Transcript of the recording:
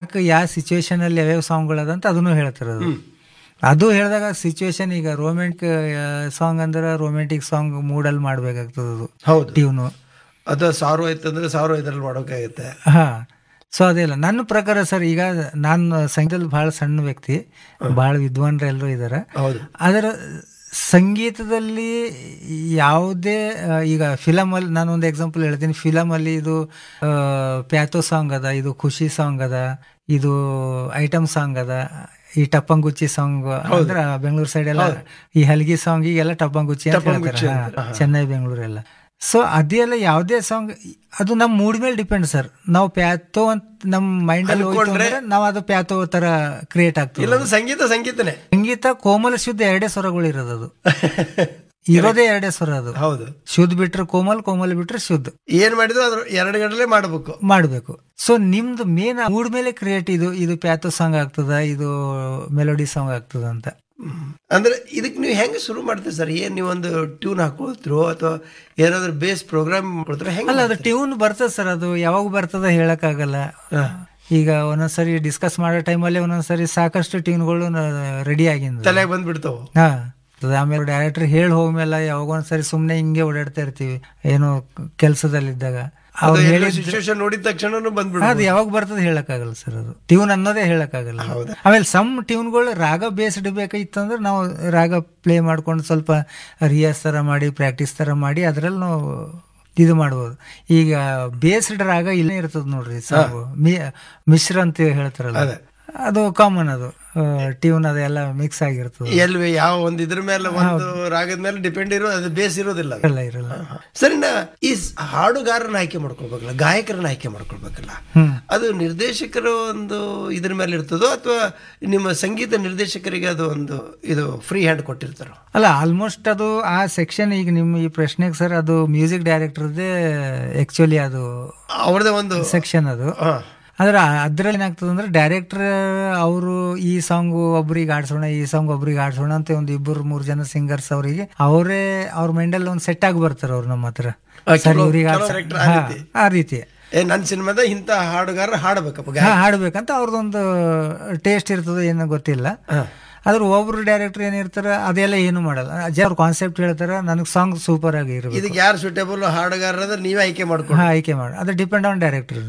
ಯಾಕೆ ಯಾವ ಸಿಚುವೇಶನ್ ಅಲ್ಲಿ ಯಾವ್ಯಾವ ಸಾಂಗ್ಗಳದಂತ ಅದನ್ನು ಹೇಳ್ತಾರೆ ಅದು ಅದು ಹೇಳಿದಾಗ ಸಿಚುವೇಶನ್ ಈಗ ರೋಮ್ಯಾಂಟಿಕ್ ಸಾಂಗ್ ಅಂದ್ರೆ ರೊಮ್ಯಾಂಟಿಕ್ ಸಾಂಗ್ ಮೂಡಲ್ಲಿ ಮಾಡ್ಬೇಕಾಗ್ತದೆ ಅದು ಹೌದು ಟ್ಯೂನು ಅದು ಸಾವಿರ ಐತಂದ್ರೆ ಸಾವಿರ ಐದರಲ್ಲಿ ಮಾಡೋಕ್ಕಾಗುತ್ತೆ ಹಾ ಸೊ ಅದಿಲ್ಲ ನನ್ನ ಪ್ರಕಾರ ಸರ್ ಈಗ ನಾನು ಸಂಗೀತದಲ್ಲಿ ಬಹಳ ಸಣ್ಣ ವ್ಯಕ್ತಿ ಬಹಳ ವಿದ್ವಾನ್ರು ಎಲ್ಲರೂ ಇದ್ದಾರೆ ಹೌದು ಅದರ ಸಂಗೀತದಲ್ಲಿ ಯಾವುದೇ ಆ, ಈಗ ಫಿಲಮ್ ಅಲ್ಲಿ ನಾನು ಒಂದು ಎಕ್ಸಾಂಪಲ್ ಹೇಳ್ತೀನಿ ಫಿಲಮ್ ಅಲ್ಲಿ ಇದು ಆ, ಪ್ಯಾಥೋ ಸಾಂಗ್ ಅದ ಇದು ಖುಷಿ ಸಾಂಗ್ ಅದ ಇದು ಐಟಮ್ ಸಾಂಗ್ ಅದ ಈ ಟಪ್ಪಂಗುಚ್ಚಿ ಸಾಂಗ್ ಅಂದ್ರೆ ಬೆಂಗಳೂರು ಸೈಡ್ ಎಲ್ಲ ಈ ಹಲ್ಗಿ ಸಾಂಗ್ ಈಗೆಲ್ಲ ಟಪ್ಪಂಗುಚ್ಚಿ ಅಂತ ಹೇಳ್ತಾರೆ ಹಾ, ಚೆನ್ನೈ ಬೆಂಗಳೂರು ಎಲ್ಲ ಸೊ ಅದೆಲ್ಲ ಯಾವುದೇ ಸಾಂಗ್ ಅದು ನಮ್ಮ ಮೂಡ್ ಮೇಲೆ ಡಿಪೆಂಡ್ ಸರ್ ನಾವು ಪ್ಯಾಥೋ ಅಂತ ನಮ್ಮ ಮೈಂಡ್ ಅಲ್ಲಿ ಹೋಯ್ತು ಅಂದ್ರೆ ನಾವು ಅದು ಪ್ಯಾಥೋ ತರ ಕ್ರಿಯೇಟ್ ಆಗ್ತದೆ ಇಲ್ಲಂದ್ರೆ ಸಂಗೀತ ಸಂಗೀತನೇ ಸಂಗೀತ ಕೋಮಲ ಶುದ್ಧ ಎರಡೇ ಸ್ವರಗಳು ಇರೋದು ಅದು ಇರೋದೇ ಎರಡೇ ಸ್ವರ ಅದು ಹೌದು ಶುದ್ಧ ಬಿಟ್ರೆ ಕೋಮಲ್ ಕೋಮಲ್ ಬಿಟ್ರೆ ಶುದ್ಧ ಏನ್ ಮಾಡಿದ್ರು ಅದ್ರ ಎರಡು ಗಂಟಲೆ ಮಾಡಬೇಕು ಮಾಡಬೇಕು ಸೊ ನಿಮ್ದು ಮೇನ್ ಮೂಡ್ ಮೇಲೆ ಕ್ರಿಯೇಟ್ ಇದು ಇದು ಪ್ಯಾಥೋ ಸಾಂಗ್ ಆಗ್ತದ ಇದು ಮೆಲೋಡಿ ಸಾಂಗ್ ಆಗ್ತದ ಅಂತ ಅಂದ್ರೆ ಇದಕ್ಕೆ ನೀವು ಹೆಂಗೆ ಶುರು ಮಾಡ್ತೀರಿ ಸರ್ ಏನ್ ನೀವು ಒಂದು ಟ್ಯೂನ್ ಹಾಕೊಳ್ತಿರೋ ಅಥವಾ ಏನಾದ್ರು ಬೇಸ್ ಪ್ರೋಗ್ರಾಮ್ ಕೊಡ್ತೀರೋ ಹೆಂಗೆ ಅಲ್ಲ ಅದು ಟ್ಯೂನ್ ಬರ್ತದ ಸರ್ ಅದು ಯಾವಾಗ ಬರ್ತದ ಹೇಳಕ್ಕಾಗಲ್ಲ ಈಗ ಒಂದೊಂದ್ಸರಿ ಡಿಸ್ಕಸ್ ಮಾಡೋ ಟೈಮಲ್ಲಿ ಒಂದೊಂದ್ಸರಿ ಸಾಕಷ್ಟು ಟ್ಯೂನ್ಗಳು ರೆಡಿ ಆಗಿಂದ ತಲೆಗೆ ಬಂದ್ಬಿಡ್ತಾವ ಹಾ ಅದು ಆಮೇಲೆ ಡೈರೆಕ್ಟರ್ ಹೇಳಿ ಹೋಗ್ಮೇಲೆ ಯಾವಾಗ ಒಂದ್ಸರಿ ಸುಮ್ನೆ ಹಿಂಗೆ ಓಡಾಡ್ತಾ ಇರ್ತೀವಿ ಏನೋ ಕೆಲ್ಸದಲ್ಲಿದ್ದಾಗ ಅವ್ರು ಹೇಳಿ ಸಿಚುವೇಶನ್ ನೋಡಿದ ತಕ್ಷಣ ಬಂದ್ಬಿಡ ಅದು ಯಾವಾಗ ಬರ್ತದೆ ಹೇಳಕ್ಕಾಗಲ್ಲ ಸರ್ ಅದು ಟ್ಯೂನ್ ಅನ್ನೋದೇ ಹೇಳಕ್ಕಾಗಲ್ಲ ಆಮೇಲೆ ಸಮ್ ಟ್ಯೂನ್ಗಳು ರಾಗ ಬೇಸ್ಡ್ ಬೇಕಾಗಿತ್ತಂದ್ರೆ ನಾವು ರಾಗ ಪ್ಲೇ ಮಾಡ್ಕೊಂಡು ಸ್ವಲ್ಪ ರಿಯಾಸ್ ತರ ಮಾಡಿ ಪ್ರಾಕ್ಟೀಸ್ ತರ ಮಾಡಿ ಅದ್ರಲ್ಲಿ ನಾವು ಇದು ಮಾಡ್ಬೋದು ಈಗ ಬೇಸ್ಡ್ ರಾಗ ಇಲ್ಲೇ ಇರ್ತದ ನೋಡ್ರಿ ಸಾಂಗು ಮಿಶ್ರ ಅಂತ ಹೇಳ್ತಾರಲ್ಲ ಅದು ಕಾಮನ್ ಅದು ಟ್ಯೂನ್ ಅದೆಲ್ಲ ಮಿಕ್ಸ್ ಆಗಿರ್ತದೆ ಎಲ್ವಿ ಯಾವ ಒಂದ್ ಇದ್ರ ಮೇಲೆ ಒಂದು ರಾಗದ ಮೇಲೆ ಡಿಪೆಂಡ್ ಇರೋ ಅದು ಬೇಸ್ ಇರೋದಿಲ್ಲ ಅದು. ಇಲ್ಲ ಇರಲ್ಲ ಸರಿ ನಾ ಈ ಸ್- ಹಾಡುಗಾರನ ಆಯ್ಕೆ ಮಾಡ್ಕೊಳ್ಬೇಕಲ್ಲ ಗಾಯಕರನ್ನ ಆಯ್ಕೆ ಮಾಡ್ಕೊಳ್ಬೇಕಲ್ಲ ಹ್ಮ್ ಅದು ನಿರ್ದೇಶಕರ ಒಂದು ಇದ್ರ ಮೇಲೆ ಇರ್ತದೋ ಅಥವಾ ನಿಮ್ಮ ಸಂಗೀತ ನಿರ್ದೇಶಕರಿಗೆ ಅದು ಒಂದು ಇದು ಫ್ರೀ ಹ್ಯಾಂಡ್ ಕೊಟ್ಟಿರ್ತಾರೋ ಅಲ್ಲ ಆಲ್ಮೋಸ್ಟ್ ಅದು ಆ ಸೆಕ್ಷನ್ ಈಗ ನಿಮ್ಮ ಈ ಪ್ರಶ್ನೆಗೆ ಸರ್ ಅದು ಮ್ಯೂಸಿಕ್ ಡೈರೆಕ್ಟರ್ದೇ ಆಕ್ಚುಲಿ ಅದು ಅವ್ರದೇ ಒಂದು ಸೆಕ್ಷನ್ ಅದು ಹಾ. ಆದ್ರೆ ಅದ್ರಲ್ಲಿ ಏನಾಗ್ತದೆ ಅಂದ್ರೆ ಡೈರೆಕ್ಟರ್ ಅವರು ಈ ಸಾಂಗ್ ಒಬ್ರಿಗೆ ಆಡ್ಸೋಣ ಈ ಸಾಂಗ್ ಒಬ್ರಿಗೆ ಆಡ್ಸೋಣ ಅಂತ ಒಂದು ಇಬ್ಬರು ಮೂರು ಜನ ಸಿಂಗರ್ಸ್ ಅವರಿಗೆ ಅವರೇ ಅವ್ರ ಮೈಂಡಲ್ಲಿ ಒಂದು ಸೆಟ್ ಆಗಿ ಬರ್ತಾರೆ ಅವ್ರು ನಮ್ಮ ಹತ್ರ ಆ, ಸರ್ ಕೆಲವು- ಇವ್ರಿಗೆ ಕೆಲವು ಆಡ್ಸ- director ಆ ಹಾ, ರೀತಿ. ಆ ರೀತಿ ಏ ನನ್ನ ಸಿನಿಮಾದ ಇಂಥ ಹಾಡುಗಾರ ಹಾಡಬೇಕಪ್ಪ ಗಾಯ ಹಾ ಹಾಡ್ಬೇಕಂತ ಅವ್ರದ್ದೊಂದು ಟೇಸ್ಟ್ ಇರ್ತದೆ ಏನೋ ಗೊತ್ತಿಲ್ಲ ಆದ್ರೆ ಒಬ್ರು ಡೈರೆಕ್ಟರ್ ಏನಿರ್ತಾರ ಅದೆಲ್ಲ ಏನು ಮಾಡಲ್ಲ ಅಜ್ಜ ಅವ್ರ ಕಾನ್ಸೆಪ್ಟ್ ಹೇಳ್ತಾರ ನನಗೆ ಸಾಂಗ್ ಸೂಪರ್ ಆಗಿ ಇರಬೇಕು ಇದಕ್ಕೆ ಯಾರು ಸೂಟೇಬಲ್ ಹಾಡುಗಾರ ಅಂದ್ರೆ ನೀವೇ ಆಯ್ಕೆ ಮಾಡ್ಕೊಂಡು ಹಾ ಆಯ್ಕೆ ಮಾಡಿ ಅದು ಡಿಪೆಂಡ್ ಆನ್ ಡೈರೆಕ್ಟರ್